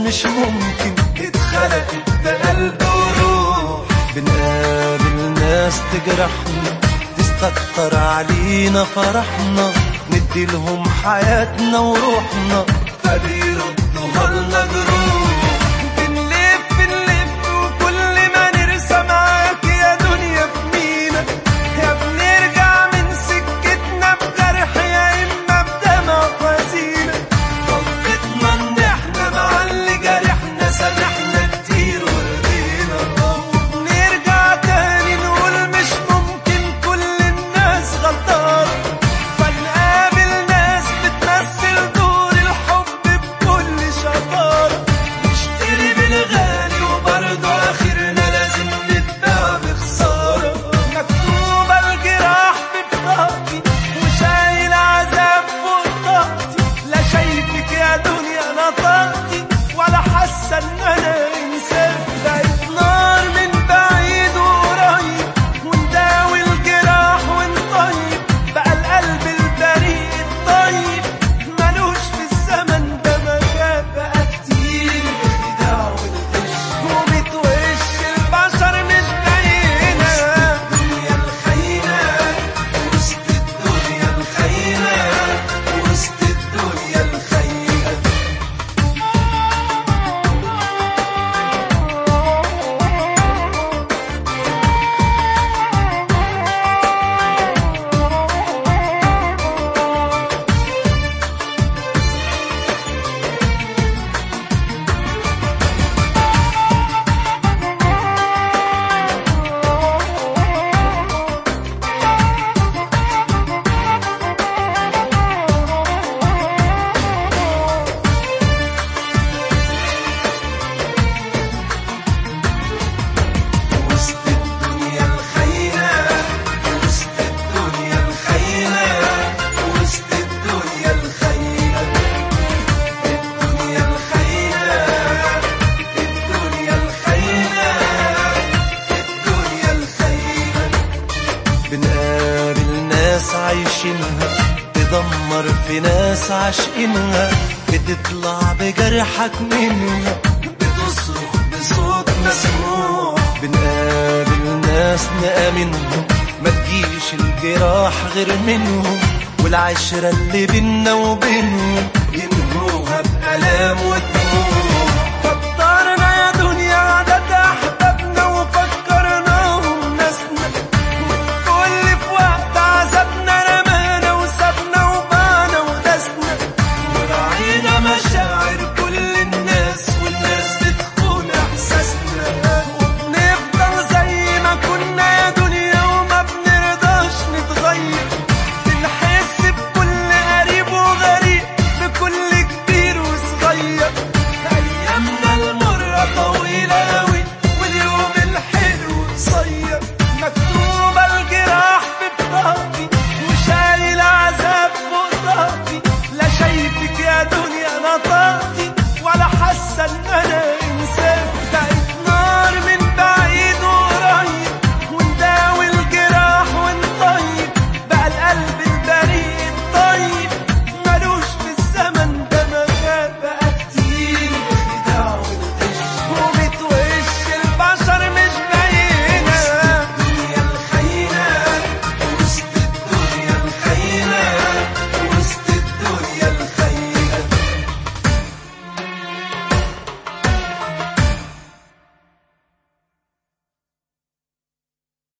مش ممكن اتخلقت بقلب وروح بنقابل ناس تجرحنا تستكتر علينا فرحنا ندي لهم حياتنا وروحنا فبيردوها لنا جروح بنلف بنلف وكل ما نرسى معاك يا دنيا بمينا يا بنرجع من سكتنا بجرح يا اما بدمع وحزينة غلطتنا ان احنا مع اللي جرحنا سامحنا كتير ورضينا وبنرجع تاني نقول مش ممكن كل الناس غلطانة فنقابل ناس بتمثل دور الحب بكل شطارة نشتري بالغالي وبرضه آخرنا لازم نتباع بخسارة مكتوبة الجراح في بطاقتي وشايل عذاب فوق طاقتي لا شايفك يا دنيا أنا طاقتي ولا حاسة إن أنا إنسان بقيت نار من بعيد وقريب ونداوي الجراح ونطيب بقى القلب البريء الطيب ملوش في الزمن ده مكان بقى كتير الخداع والغش وبتوش البشر مش باينة الدنيا الخاينة وسط الدنيا الخاينة وسط الدنيا الخاينة وسط الدنيا الخاينة وسط الدنيا الخاينة وسط الدنيا الخاينة الدنيا الخاينة الدنيا الخاينة الدنيا الخاينة بنقابل ناس عايشينها تدمر في ناس عاشقينها بتطلع بجرحك منها بتصرخ بصوت مسموع بنقابل ناس نآمنهم ما تجيش الجراح غير منهم والعشرة اللي بينا وبينهم ينهوها بألام ودموع فكرنا يا دنيا عدد أحبابنا وفكرناهم ناسنا والكل في وقت عذابنا رمانا وسابنا وبانا وداسنا وراعينا مشاعر كل الناس والناس بتخون احساسنا وبنفضل زي ما كنا يا دنيا وما بنرضاش نتغير بنحس بكل قريب وغريب بكل كبير وصغير ايامنا المرة طويلة اوي واليوم الحلو قصير مكتوبة الجراح في بطاقتي وشايل عذاب فوق طاقتي لا شايفك يا دنيا انا طاقتي